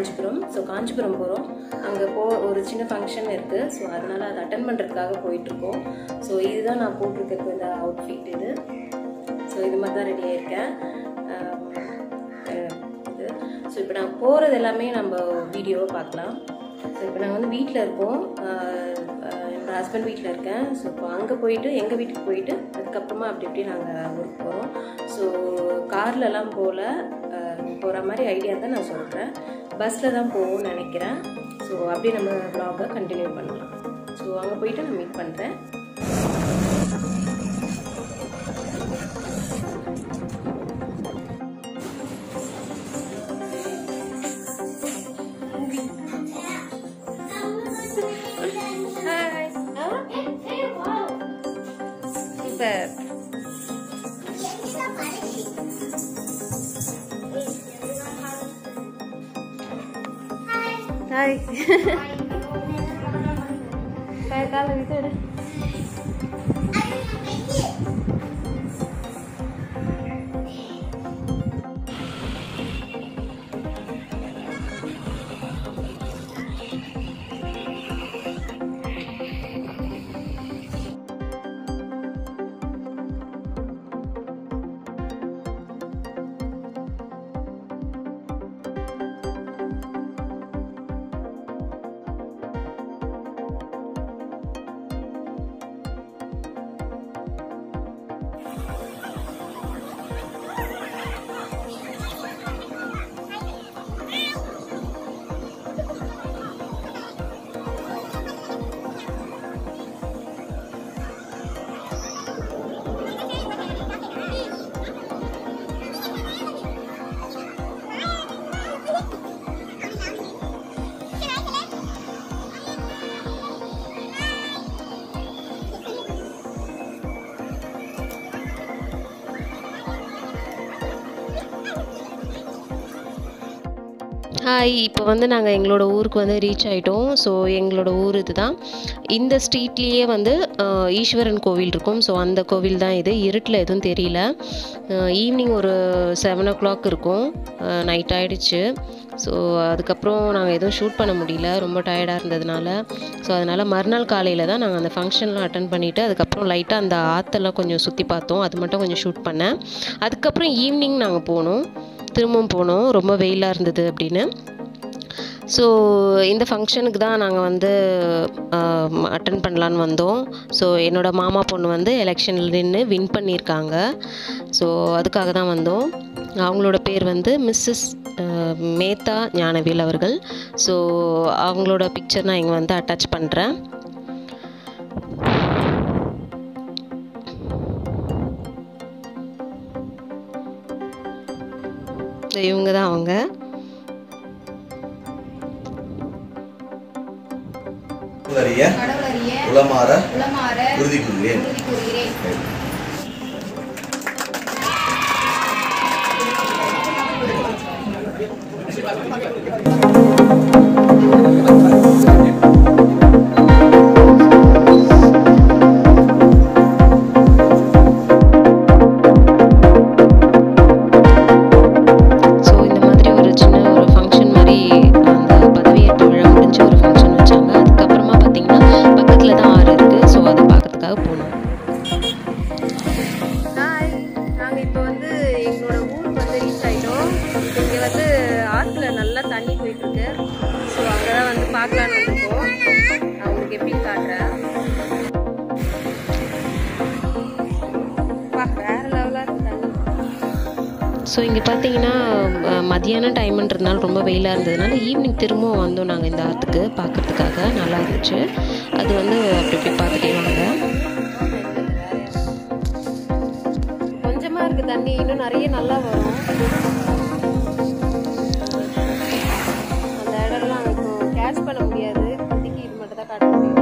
Kanchipuram so Kanchipuram போகிறோம் அங்கே போ ஒரு சின்ன ஃபங்க்ஷன் இருக்குது ஸோ அதனால் அதை அட்டன் பண்ணுறதுக்காக போயிட்டுருக்கோம் ஸோ இதுதான் நான் போட்டிருக்க இப்போ இந்த அவுட்ஃபிட் இது ஸோ இது மாதிரி தான் ரெடி ஆயிருக்கேன் ஆம், அஹ் இது ஸோ இப்போ நான் போகிறது எல்லாமே நம்ம வீடியோவை பார்க்கலாம் ஸோ இப்போ நாங்கள் வந்து வீட்டில் இருக்கோம் ஆஹ் ஆஹ் என்னோட ஹஸ்பண்ட் வீட்டில் இருக்கேன் ஸோ இப்போ அங்கே போயிட்டு எங்கள் வீட்டுக்கு போயிட்டு அதுக்கப்புறமா அப்படி இப்படி நாங்கள் ஊருக்கு போகிறோம் ஸோ கார்லலாம் போகல போகிற மாதிரி ஐடியா தான் நான் சொல்கிறேன் பஸ்ஸில் தான் போவோம்னு நினைக்கிறேன் ஸோ அப்படியே நம்ம வ்ளாகை கண்டினியூ பண்ணலாம் ஸோ அங்கே போயிட்டு நான் மீட் பண்ணுறேன் சூப்பர் ஹாய் காலை விட்டு ஹாய் இப்போ வந்து நாங்கள் எங்களோட ஊருக்கு வந்து ரீச் ஆகிட்டோம் ஸோ எங்களோட ஊர் இதுதான் இந்த ஸ்ட்ரீட்லேயே வந்து அஹ், ஈஸ்வரன் கோவில் இருக்கும் ஸோ அந்த கோவில் தான் இது இருட்டில் எதுவும் தெரியல ஈவினிங் ஒரு செவன் ஓ கிளாக் இருக்கும் நைட் ஆகிடுச்சு ஸோ அதுக்கப்புறம் நாங்கள் எதுவும் ஷூட் பண்ண முடியல ரொம்ப டயர்டாக இருந்ததுனால ஸோ அதனால் மறுநாள் காலையில் தான் நாங்கள் அந்த ஃபங்க்ஷன்லாம் அட்டன் பண்ணிவிட்டு அதுக்கப்புறம் லைட்டாக அந்த ஆற்றெல்லாம் கொஞ்சம் சுற்றி பார்த்தோம் அது மட்டும் கொஞ்சம் ஷூட் பண்ணேன் அதுக்கப்புறம் ஈவினிங் நாங்கள் போனோம் திரும்பவும் போனோம் ரொம்ப வெயிலாக இருந்தது அப்படின்னு ஸோ இந்த ஃபங்க்ஷனுக்கு தான் நாங்கள் வந்து அட்டன் பண்ணலான்னு வந்தோம் ஸோ என்னோடய மாமா பொண்ணு வந்து எலெக்ஷனில் நின்று வின் பண்ணியிருக்காங்க ஸோ அதுக்காக தான் வந்தோம் அவங்களோட பேர் வந்து மிஸ்ஸஸ் மேத்தா ஞானவேல் அவர்கள் ஸோ அவங்களோட பிக்சர் நான் இங்கே வந்து அட்டாச் பண்ணுறேன் இவங்க தான் அவங்க அறிய கடவுளறிய உளமாற உளமாற உறுதி கூறுகிறேன் உறுதி கூறுகிறேன் ஸோ இந்த மாதிரி ஒரு சின்ன ஒரு ஃபங்க்ஷன் மாதிரி அந்த பதவியேற்பு விழா முடிஞ்ச ஒரு ஃபங்க்ஷன் வச்சாங்க அதுக்கப்புறமா பார்த்தீங்கன்னா பக்கத்தில் தான் ஆறு இருக்குது ஸோ அதை பார்க்கறதுக்காக போனோம் ஹாய் நாங்கள் இப்போ வந்து எங்களோட ஊருக்கு வந்து ரீச் ஆகிட்டோம் இங்கே வந்து ஆற்றுல நல்லா தண்ணி போயிட்டுருக்கு ஸோ அங்கே தான் வந்து பார்க்கலான்னு வந்திருக்கோம் நான் உங்களுக்கு எப்படின்னு காட்டுறேன் பா, வேற லெவலாக இருக்கு தண்ணி ஸோ இங்கே பார்த்தீங்கன்னா அஹ், மத்தியானம் டைம்ன்றதுனால ரொம்ப வெயிலாக இருந்ததுனால ஈவினிங் திரும்பவும் வந்தோம் நாங்கள் இந்த ஆற்றுக்கு பார்க்கறதுக்காக நல்லா இருந்துச்சு அது வந்து அப்படி இப்படி பார்த்துட்டே வாங்க கொஞ்சமாக இருக்குது தண்ணி இன்னும் நிறைய நல்லா வரும் அந்த இடம்லாம் இப்போ கேட்ச் பண்ண முடியாது இப்போதைக்கு இது மட்டும் தான் காட்ட முடியும்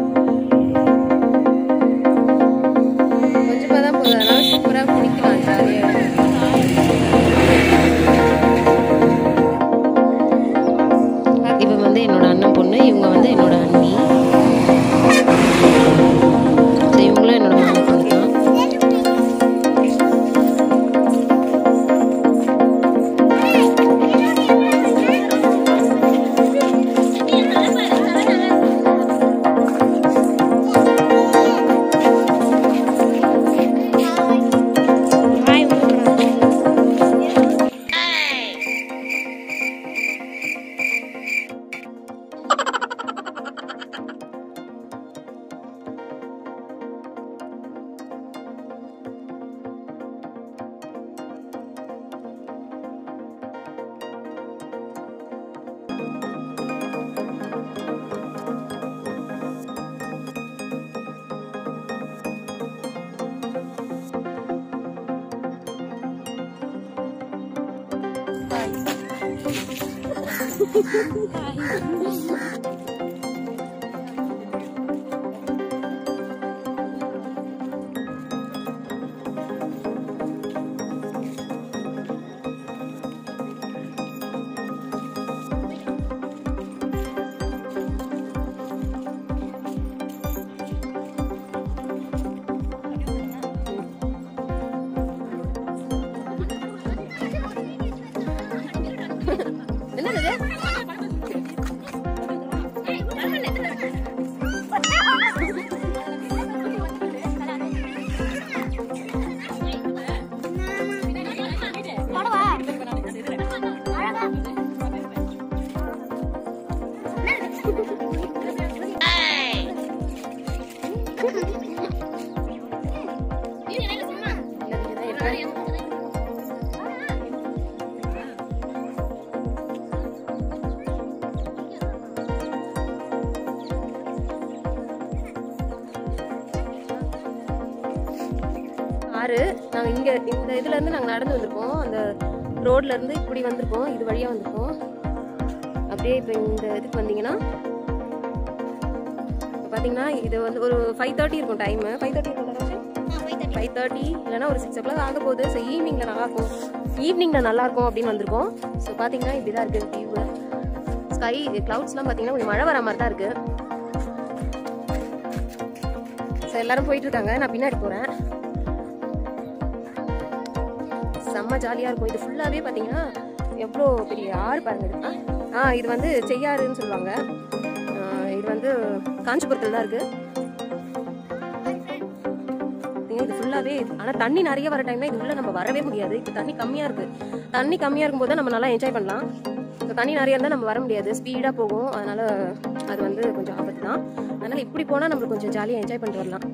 கொஞ்சமாக தான் போகுது அதனால சூப்பராக குடிக்கலாம் ஜாலியாக இவன் வந்து என்னோட அண்ணன் பொண்ணு இவங்க வந்து என்னோட அண்ணி ஸோ இவங்களும் என்னோட மாமா பொண்ணு தான் என்னது ஆறு நாங்கள் இங்கே இந்த இதுலேருந்து நாங்கள் நடந்து வந்திருக்கோம் அந்த ரோட்லேருந்து இப்படி வந்திருக்கோம் இது வழியாக வந்திருக்கோம் அப்படியே இப்போ இந்த இதுக்கு வந்தீங்கன்னா இப்போ பார்த்தீங்கன்னா இது வந்து ஒரு ஃபைவ் தேர்ட்டி இருக்கும் டைமு ஃபைவ் தேர்ட்டி இருக்கும் ஃபைவ் தேர்ட்டி இல்லைன்னா ஒரு சிக்ஸ் ஓ கிளாக் ஆக போகுது ஸோ ஈவினிங்கில் நல்லாயிருக்கும் ஈவினிங்கில் நல்லாயிருக்கும் அப்படின்னு வந்திருக்கோம் ஸோ பார்த்தீங்கன்னா இப்படி தான் இருக்குது வியூவு ஸ்கை க்ளவுட்ஸ்லாம் பார்த்தீங்கன்னா கொஞ்சம் மழை வர மாதிரி தான் இருக்குது ஸோ எல்லாரும் போயிட்டு இருக்காங்க நான் பின்னாடி போகிறேன் செம்ம ஜாலியாக இருக்கும் இது ஃபுல்லாகவே பார்த்தீங்கன்னா எவ்வளோ பெரிய ஆறு பாருங்க இது. ஆ இது வந்து செய்யாறுன்னு சொல்லுவாங்க ஆ, இது வந்து காஞ்சிபுரத்தில் தான் இருக்குது இது ஃபுல்லாகவே ஆனால் தண்ணி நிறைய வர டைம்ல இது உள்ள நம்ம வரவே முடியாது இப்போ தண்ணி கம்மியாக இருக்குது தண்ணி கம்மியாக இருக்கும்போது தான் நம்ம நல்லா என்ஜாய் பண்ணலாம் இப்போ தண்ணி நிறைய இருந்தால் நம்ம வர முடியாது ஸ்பீடாக போகும் அதனால அது வந்து கொஞ்சம் ஆபத்து தான் அதனால இப்படி போனால் நம்மளுக்கு கொஞ்சம் ஜாலியாக என்ஜாய் பண்ணிட்டு வரலாம்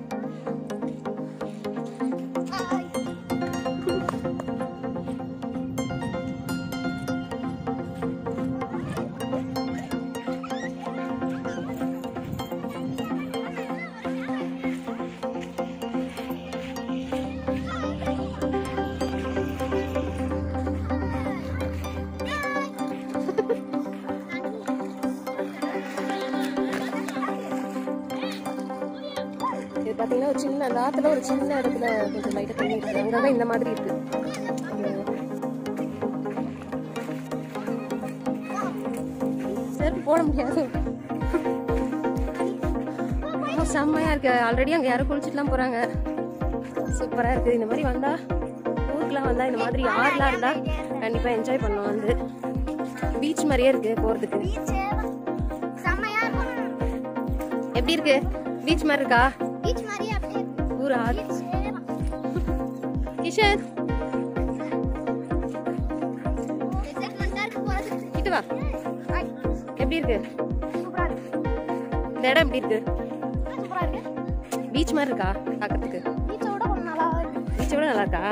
இது பார்த்தீங்கன்னா ஒரு சின்ன அந்த ஆத்துல ஒரு சின்ன இடத்துல கொஞ்சம் லைட்டாக தண்ணி இருக்குது அங்கங்கே இந்த மாதிரி இருக்கு சரி போட முடியாது ரொம்ப செம்மையா இருக்கு ஆல்ரெடி அங்கே யாரும் குளிச்சுட்டுலாம் போறாங்க சூப்பரா இருக்கு இந்த மாதிரி வந்தா ஊருக்குலாம் வந்தா இந்த மாதிரி ஆறுலாம் இருந்தா கண்டிப்பா என்ஜாய் பண்ணலாம் வந்து பீச் மாதிரியே இருக்கு போறதுக்கு செம்மையா இருக்கும் எப்படி இருக்கு பீச் மாதிரி இருக்கா பீச் மாதிரியே அப்படியே ஊர் ஆறு சேரும் கிஷன் எக்ஸைட்மெண்டா இருக்கு போறதுக்கு கிட்ட வா ஹாய் எப்படி இருக்கு சூப்பரா இருக்கு இந்த இடம் எப்படி இருக்கு சூப்பரா இருக்கு பீச் மாதிரி இருக்கா பார்க்கறதுக்கு பீச்சை விட கொஞ்சம் நல்லா இருக்கு பீச்சை விட நல்லா இருக்கா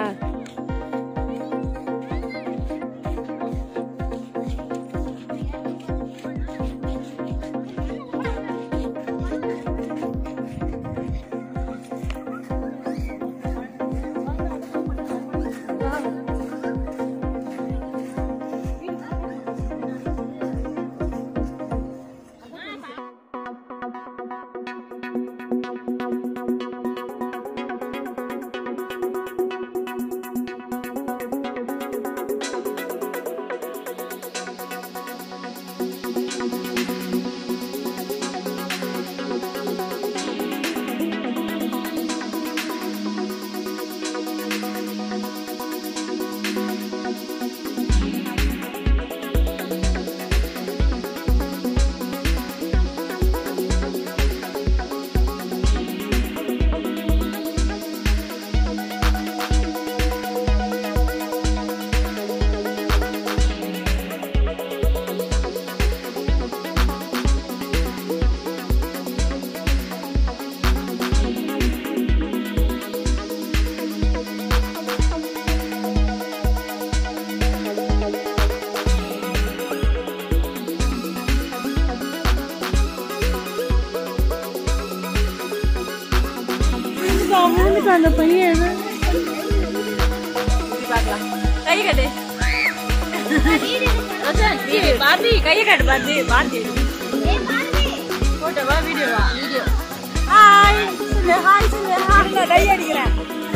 அந்த பையன் இப்படி பார்க்கலாம் கை கட்டு வீடு பாரதி கையை காட்டு பாரதி பாரதி போட்டோவா வீடியோவா வீடியோ ஹாய் சொல்லு ஹாய் சொல்லு ஹாய் நான் கை அடிக்கிறேன்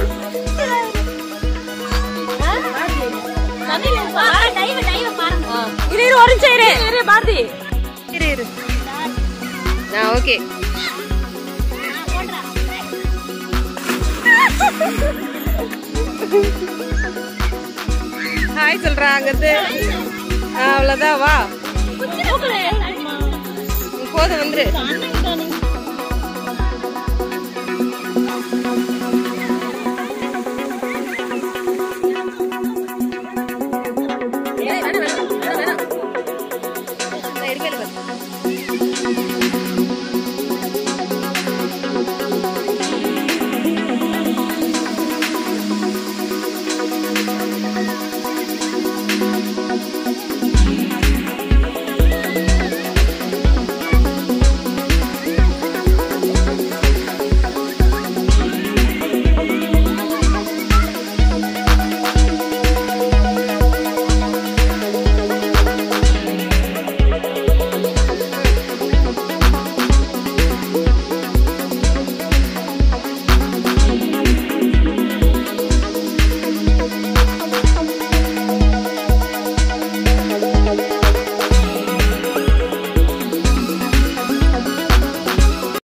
இரு இரு ஒரு நிமிஷம் இரு இரு பாரதி இரு இரு ஆ ஓகே ஹாய் சொல்றா அங்கிருந்து அவ்வளோதான் வா போதும் வந்துரு